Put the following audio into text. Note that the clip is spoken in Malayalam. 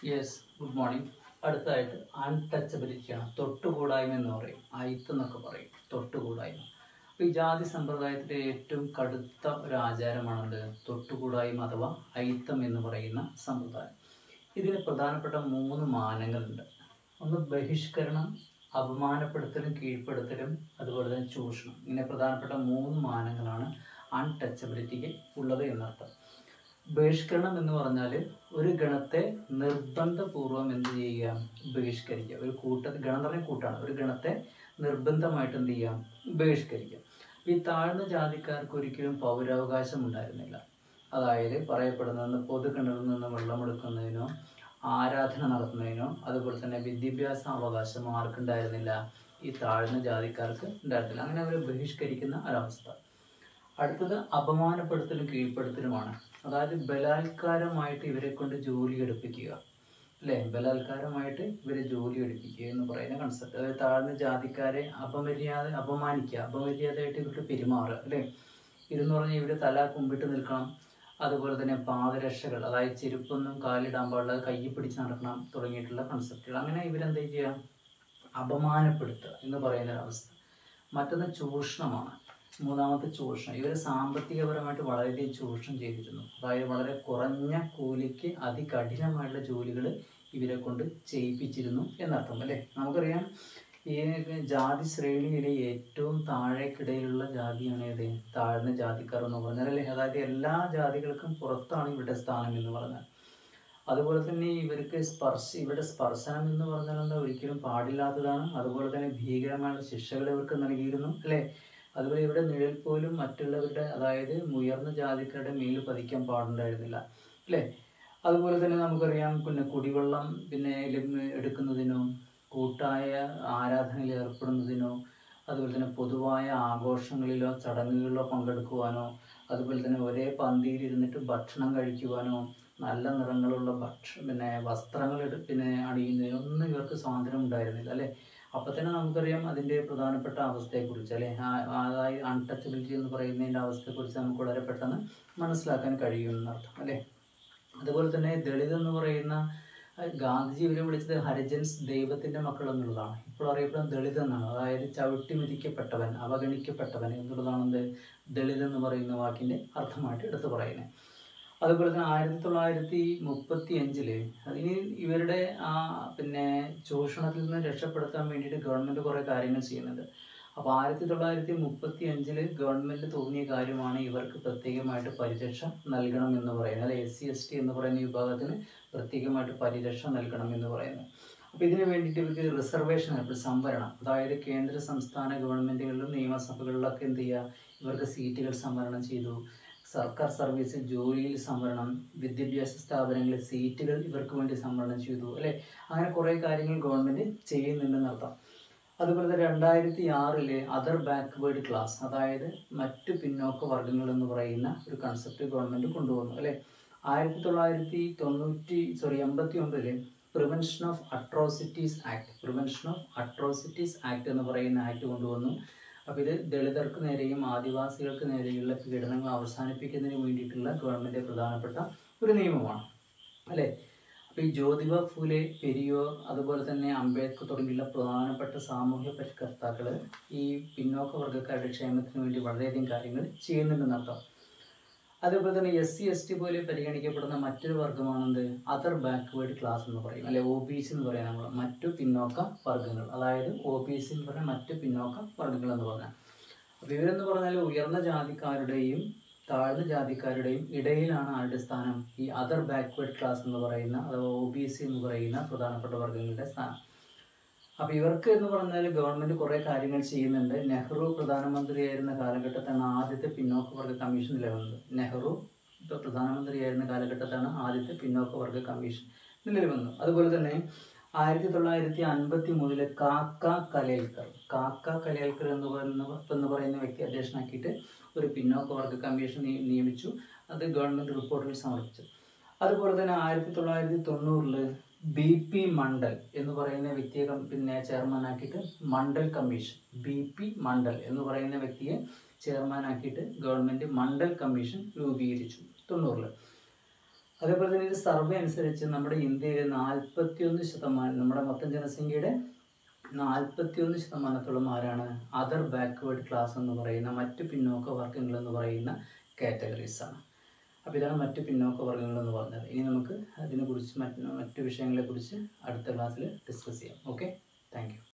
യെസ് ഗുഡ് മോർണിംഗ് അടുത്തതായിട്ട് അൺടച്ചബിലിറ്റിയാണ് തൊട്ടുകൂടായ്മ എന്ന് പറയും അയിത്ത് എന്നൊക്കെ പറയും തൊട്ടുകൂടായ്മ അപ്പോൾ ഈ ജാതി സമ്പ്രദായത്തിലെ ഏറ്റവും കടുത്ത ഒരു ആചാരമാണത് തൊട്ടുകൂടായ്മ അഥവാ അയിത്തം എന്ന് പറയുന്ന സമ്പ്രദായം ഇതിന് പ്രധാനപ്പെട്ട മൂന്ന് മാനങ്ങളുണ്ട് ഒന്ന് ബഹിഷ്കരണം അപമാനപ്പെടുത്തലും കീഴ്പ്പെടുത്തലും അതുപോലെ തന്നെ ചൂഷണം ഇങ്ങനെ പ്രധാനപ്പെട്ട മൂന്ന് മാനങ്ങളാണ് അൺടച്ചബിലിറ്റിക്ക് ഉള്ളത് എന്നർത്ഥം ബഹിഷ്കരണം എന്ന് പറഞ്ഞാൽ ഒരു ഗണത്തെ നിർബന്ധപൂർവം എന്ത് ചെയ്യുക ബഹിഷ്കരിക്കുക ഒരു കൂട്ട ഗണം എന്ന് പറഞ്ഞാൽ കൂട്ടാണ് ഒരു ഗണത്തെ നിർബന്ധമായിട്ട് എന്ത് ചെയ്യാം ബഹിഷ്കരിക്കുക ഈ താഴ്ന്ന ജാതിക്കാർക്ക് ഒരിക്കലും പൗരാവകാശം ഉണ്ടായിരുന്നില്ല അതായത് പറയപ്പെടുന്നത് പൊതുകിണറിൽ നിന്ന് വെള്ളമെടുക്കുന്നതിനോ ആരാധന നടത്തുന്നതിനോ അതുപോലെ തന്നെ വിദ്യാഭ്യാസ അവകാശം ആർക്കുണ്ടായിരുന്നില്ല ഈ താഴ്ന്ന ജാതിക്കാർക്ക് ഉണ്ടായിരുന്നില്ല അങ്ങനെ അവരെ ബഹിഷ്കരിക്കുന്ന ഒരവസ്ഥ അടുത്തത് അപമാനപ്പെടുത്തലും കീഴ്പ്പെടുത്തലുമാണ് അതായത് ബലാത്കാരമായിട്ട് ഇവരെ കൊണ്ട് ജോലി എടുപ്പിക്കുക അല്ലേ ബലാത്കാരമായിട്ട് ഇവരെ ജോലി എടുപ്പിക്കുക എന്ന് പറയുന്ന കൺസെപ്റ്റ് അതായത് താഴ്ന്ന ജാതിക്കാരെ അപമര്യാദ അപമാനിക്കുക അപമര്യാദയായിട്ട് ഇവർക്ക് പെരുമാറുക അല്ലേ ഇതെന്ന് പറഞ്ഞാൽ ഇവർ തല കുമ്പിട്ട് നിൽക്കണം അതുപോലെ തന്നെ പാദരക്ഷകൾ അതായത് ചെരുപ്പൊന്നും കാലിടാൻ പാടില്ല കയ്യിൽ പിടിച്ച് നടക്കണം തുടങ്ങിയിട്ടുള്ള കൺസെപ്റ്റുകൾ അങ്ങനെ ഇവരെന്താ ചെയ്യുക അപമാനപ്പെടുത്തുക എന്ന് പറയുന്ന ഒരവസ്ഥ മറ്റൊന്ന് ചൂഷണമാണ് മൂന്നാമത്തെ ചൂഷണം ഇവർ സാമ്പത്തികപരമായിട്ട് വളരെയധികം ചൂഷണം ചെയ്തിരുന്നു അതായത് വളരെ കുറഞ്ഞ കൂലിക്ക് അതികഠിനമായിട്ടുള്ള ജോലികൾ ഇവരെ കൊണ്ട് ചെയ്യിപ്പിച്ചിരുന്നു എന്നർത്ഥം അല്ലേ നമുക്കറിയാം ഈ ജാതി ശ്രേണിയിലെ ഏറ്റവും താഴേക്കിടയിലുള്ള ജാതിയാണ് ഏത് താഴ്ന്ന ജാതിക്കാർ എന്ന് പറഞ്ഞാൽ അല്ലേ അതായത് എല്ലാ ജാതികൾക്കും പുറത്താണ് ഇവരുടെ സ്ഥാനം എന്ന് പറഞ്ഞാൽ അതുപോലെ തന്നെ ഇവർക്ക് സ്പർശ ഇവരുടെ സ്പർശനം എന്ന് പറഞ്ഞാൽ എന്താ ഒരിക്കലും പാടില്ലാത്തതാണ് അതുപോലെ തന്നെ ഭീകരമായ ശിക്ഷകൾ ഇവർക്ക് നൽകിയിരുന്നു അല്ലേ അതുപോലെ ഇവിടെ നിഴൽ പോലും മറ്റുള്ളവരുടെ അതായത് ഉയർന്ന ജാതിക്കാരുടെ മേൽ പതിക്കാൻ പാടുണ്ടായിരുന്നില്ല അല്ലേ അതുപോലെ തന്നെ നമുക്കറിയാം പിന്നെ കുടിവെള്ളം പിന്നെ ലഭ്യ- എടുക്കുന്നതിനോ കൂട്ടായ ആരാധനയിൽ ഏർപ്പെടുന്നതിനോ അതുപോലെ തന്നെ പൊതുവായ ആഘോഷങ്ങളിലോ ചടങ്ങുകളിലോ പങ്കെടുക്കുവാനോ അതുപോലെ തന്നെ ഒരേ പന്തിയിൽ ഇരുന്നിട്ട് ഭക്ഷണം കഴിക്കുവാനോ നല്ല നിറങ്ങളുള്ള ഭക്ഷ പിന്നെ വസ്ത്രങ്ങൾ എടു പിന്നെ അണിയുന്നതിനോ ഒന്നും ഇവർക്ക് സ്വാതന്ത്ര്യം ഉണ്ടായിരുന്നില്ല അല്ലേ അപ്പോൾ തന്നെ നമുക്കറിയാം അതിൻ്റെ പ്രധാനപ്പെട്ട അവസ്ഥയെക്കുറിച്ച് അല്ലേ ആ- അതായത് അൺടച്ചബിലിറ്റി എന്ന് പറയുന്നതിൻ്റെ അവസ്ഥയെക്കുറിച്ച് നമുക്ക് വളരെ പെട്ടെന്ന് മനസ്സിലാക്കാൻ കഴിയുമെന്നർത്ഥം അല്ലേ അതുപോലെ തന്നെ ദളിത് എന്ന് പറയുന്ന അഹ് ഗാന്ധിജി ഇവരെ വിളിച്ചത് ഹരിജൻസ് ദൈവത്തിൻ്റെ മക്കൾ എന്നുള്ളതാണ് ഇപ്പോൾ അറിയപ്പെടുന്ന ദളിത് എന്നാണ് അതായത് ചവിട്ടി മെതിക്കപ്പെട്ടവൻ അവഗണിക്കപ്പെട്ടവൻ എന്നുള്ളതാണ് എന്ത് ദളിത് എന്ന് പറയുന്ന വാക്കിൻ്റെ അർത്ഥമായിട്ട് എടുത്തു പറയുന്നത് അതുപോലെ തന്നെ ആയിരത്തി തൊള്ളായിരത്തി മുപ്പത്തി അഞ്ചില് അതിന് ഇവരുടെ ആ പിന്നെ ചൂഷണത്തിൽ നിന്ന് രക്ഷപ്പെടുത്താൻ വേണ്ടിയിട്ട് ഗവൺമെൻറ് കുറേ കാര്യങ്ങൾ ചെയ്യുന്നുണ്ട് അപ്പോൾ ആയിരത്തി തൊള്ളായിരത്തി മുപ്പത്തി അഞ്ചില് ഗവൺമെൻറ് തോന്നിയ കാര്യമാണ് ഇവർക്ക് പ്രത്യേകമായിട്ട് പരിരക്ഷ നൽകണം എന്ന് പറയുന്നത് അല്ലെ എസ് സി എസ് ടി എന്ന് പറയുന്ന വിഭാഗത്തിന് പ്രത്യേകമായിട്ട് പരിരക്ഷ നൽകണം എന്ന് പറയുന്നത് അപ്പോൾ ഇതിന് വേണ്ടിയിട്ട് ഇവർക്ക് റിസർവേഷൻ ഏർപ്പെടും സംവരണം അതായത് കേന്ദ്ര സംസ്ഥാന ഗവൺമെൻറ്റുകളിലും നിയമസഭകളിലൊക്കെ എന്ത് ചെയ്യുക ഇവർക്ക് സീറ്റുകൾ സംവരണം ചെയ്തു സർക്കാർ സർവീസിൽ ജോലിയിൽ സംവരണം വിദ്യാഭ്യാസ സ്ഥാപനങ്ങളിൽ സീറ്റുകൾ ഇവർക്ക് വേണ്ടി സംവരണം ചെയ്തു അല്ലേ അങ്ങനെ കുറേ കാര്യങ്ങൾ ഗവൺമെൻറ് ചെയ്യുന്നുണ്ടെന്നർത്ഥം അതുപോലെ തന്നെ രണ്ടായിരത്തി ആറില് അതർ ബാക്ക്വേർഡ് ക്ലാസ് അതായത് മറ്റ് പിന്നോക്ക വർഗ്ഗങ്ങൾ എന്ന് പറയുന്ന ഒരു കൺസെപ്റ്റ് ഗവൺമെൻറ് കൊണ്ടുവന്നു അല്ലേ ആയിരത്തി തൊള്ളായിരത്തി തൊണ്ണൂറ്റി സോറി എൺപത്തി ഒമ്പതില് prevention of atrocities act prevention of atrocities act എന്ന് പറയുന്ന ആക്ട് കൊണ്ടുവന്നു അപ്പോൾ ഇത് ദളിതർക്ക് നേരെയും ആദിവാസികൾക്ക് നേരെയുള്ള പീഡനങ്ങൾ അവസാനിപ്പിക്കുന്നതിന് വേണ്ടിയിട്ടുള്ള ഗവൺമെൻറ് പ്രധാനപ്പെട്ട ഒരു നിയമമാണ് അല്ലേ അപ്പോൾ ഈ ജ്യോതിബ ഫൂലെ പെരിയോർ അതുപോലെ തന്നെ അംബേദ്കർ തുടങ്ങിയുള്ള പ്രധാനപ്പെട്ട സാമൂഹ്യ പരിഷ്കർത്താക്കൾ ഈ പിന്നോക്ക വർഗ്ഗക്കാരുടെ ക്ഷേമത്തിന് വേണ്ടി വളരെയധികം കാര്യങ്ങൾ ചെയ്യുന്നുണ്ടെന്നർത്ഥം അതുപോലെ തന്നെ എസ് സി എസ് ടി പോലെ പരിഗണിക്കപ്പെടുന്ന മറ്റൊരു വർഗ്ഗമാണെന്ത് അതർ ബാക്ക്വേർഡ് ക്ലാസ് എന്ന് പറയും അല്ലെ ഒ ബി സി എന്ന് പറയാം നമ്മൾ മറ്റു പിന്നോക്ക വർഗ്ഗങ്ങൾ അതായത് ഒ ബി സി എന്ന് പറഞ്ഞാൽ മറ്റു പിന്നോക്ക വർഗ്ഗങ്ങൾ എന്ന് പറഞ്ഞാൽ അപ്പോൾ ഇവരെന്ന് പറഞ്ഞാൽ ഉയർന്ന ജാതിക്കാരുടെയും താഴ്ന്ന ജാതിക്കാരുടെയും ഇടയിലാണ് ആരുടെ സ്ഥാനം ഈ അതർ ബാക്ക്വേർഡ് ക്ലാസ് എന്ന് പറയുന്ന അഥവാ ഒ ബി സി എന്ന് പറയുന്ന പ്രധാനപ്പെട്ട വർഗ്ഗങ്ങളുടെ സ്ഥാനം അപ്പോൾ ഇവർക്ക് എന്ന് പറഞ്ഞാൽ ഗവൺമെൻറ് കുറേ കാര്യങ്ങൾ ചെയ്യുന്നുണ്ട് നെഹ്റു പ്രധാനമന്ത്രിയായിരുന്ന കാലഘട്ടത്താണ് ആദ്യത്തെ പിന്നോക്ക വർഗ്ഗ കമ്മീഷൻ നിലവിൽ നെഹ്റു ഇപ്പോൾ പ്രധാനമന്ത്രിയായിരുന്ന കാലഘട്ടത്താണ് ആദ്യത്തെ പിന്നോക്ക വർഗ്ഗ കമ്മീഷൻ നിലവിൽ വന്നു അതുപോലെ തന്നെ ആയിരത്തി തൊള്ളായിരത്തി അൻപത്തി മൂന്നില് കാക്ക കലേൽക്കർ കാക്ക കലേൽക്കർ എന്ന് പറയുന്ന എന്ന് പറയുന്ന വ്യക്തി അധ്യക്ഷനാക്കിയിട്ട് ഒരു പിന്നോക്ക വർഗ്ഗ കമ്മീഷൻ നിയ- നിയമിച്ചു അത് ഗവൺമെൻറ് റിപ്പോർട്ടിൽ സമർപ്പിച്ചു അതുപോലെ തന്നെ ആയിരത്തി തൊള്ളായിരത്തി തൊണ്ണൂറില് ബി പി മണ്ഡൽ എന്ന് പറയുന്ന വ്യക്തിയെ കം- പിന്നെ ചെയർമാനാക്കിയിട്ട് Mandal commission B P Mandal എന്ന് പറയുന്ന വ്യക്തിയെ ചെയർമാനാക്കിയിട്ട് ഗവൺമെൻറ് മണ്ഡൽ കമ്മീഷൻ രൂപീകരിച്ചു തൊണ്ണൂറിൽ അതേപോലെ തന്നെ ഒരു സർവേ അനുസരിച്ച് നമ്മുടെ ഇന്ത്യയിൽ നാൽപ്പത്തിയൊന്ന് ശതമാനം നമ്മുടെ മൊത്തം ജനസംഖ്യയുടെ നാൽപ്പത്തിയൊന്ന് ശതമാനത്തോളം ആരാണ് അതർ ബാക്ക്വേർഡ് ക്ലാസ് എന്ന് പറയുന്ന മറ്റ് പിന്നോക്ക വർഗങ്ങൾ എന്ന് പറയുന്ന കാറ്റഗറീസ് ആണ് അപ്പോൾ ഇതാണ് മറ്റ് പിന്നോക്ക വർഗങ്ങൾ എന്ന് പറഞ്ഞത് ഇനി നമുക്ക് അതിനെക്കുറിച്ച് മറ്റ് മറ്റു വിഷയങ്ങളെക്കുറിച്ച് അടുത്ത ക്ലാസ്സിൽ ഡിസ്കസ് ചെയ്യാം ഓക്കെ താങ്ക് യു